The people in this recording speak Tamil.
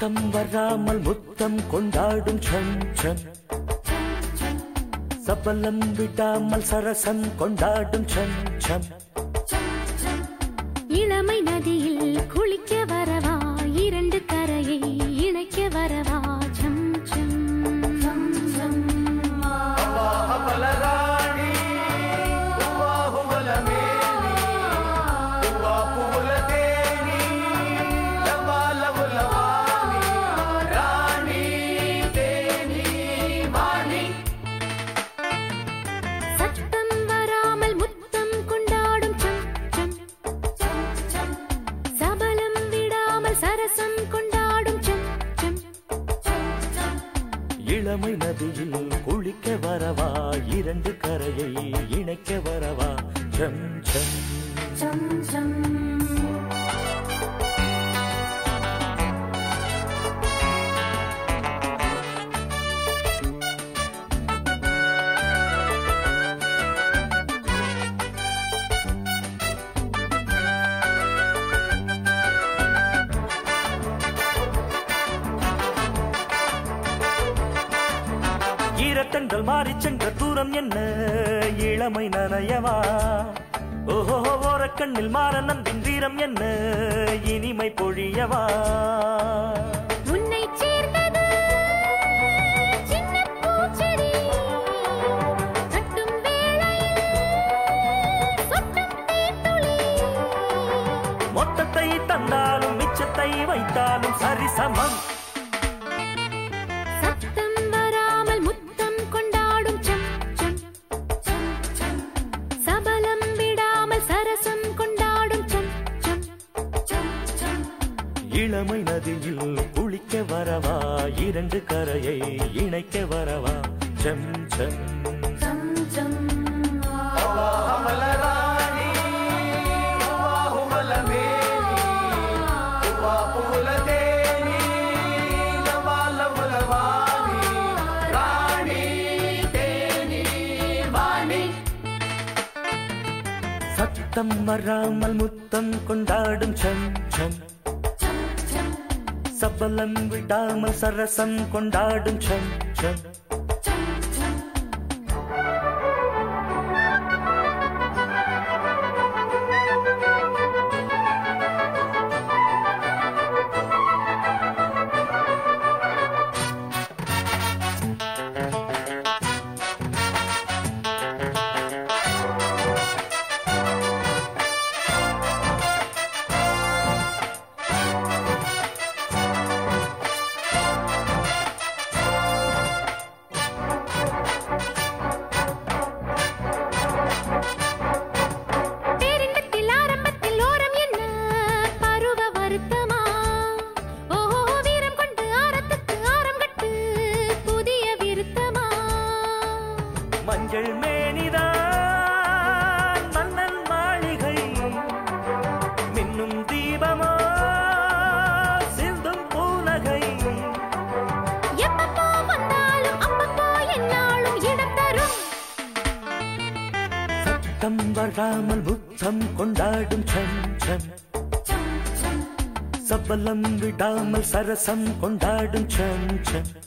சத்தம் வராமல் முத்தம் கொண்டாடும் சம் சம் சபலம் விடாமல் சரசம் கொண்டாடும் சம் சம் இளமை நதியில் குளிக்க வரவா இரண்டு கரையை இணைக்க வரவா சம் சம் சத்தம் வராமல் முத்தம் கொண்டாடும் சம் சம் சபலம் விடாமல் சரசம் கொண்டாடும் சம் சம் இளமை நதியில் குளிக்க வரவா இரண்டு கரையை இணைக்க வரவா சம் சம் சம் சம் ஈரக்கண்கள் மாறிச் சென்ற தூரம் என்ன இளமை நனையவா ஓஹோ ஓரக்கண்ணில் மாற நம்பின் வீரம் என்ன இனிமை பொழியவா உன்னை சேர்ந்தது சின்ன பூச்செடி கட்டும் வேளையில் சொட்டும் தேன்துளி மொத்தத்தை தந்தாலும் மிச்சத்தை வைத்தாலும் சரிசமம் சத்தம் வராமல் முத்தம் கொண்டாடும் சம் சம் சபலம் விடாமல் சரசம் கொண்டாடும் சம் சம் இளமை நதியில் குளிக்க வரவா இரண்டு கரையை இணைக்க வரவா சம் சம் சம் சம் சத்தம் வராமல் முத்தம் கொண்டாடும் சம் சம் சபலம் விடாமல் சரசம் கொண்டாடும் சம் சம் பேரின்பத்தில் ஆரம்பத்தில் ஓரம் என்ன பருவ வருத்தமா ஓஹோ வீரம் கொண்டு ஆரத்துக்கு ஆரம் கட்டு புதிய விருத்தமா மஞ்சள் மேனிதான் மன்னன் மாளிகை மின்னும் தீபமோ சிந்தும் பூனகை எப்பப்போ வந்தாலும் அப்பப்போ என்னாலும் இடம் தரும் சத்தம் வராமல் முத்தம் கொண்டாடும் சம் சம் சபலம் விடாமல் சரசம் கொண்டாடும் சம் சம்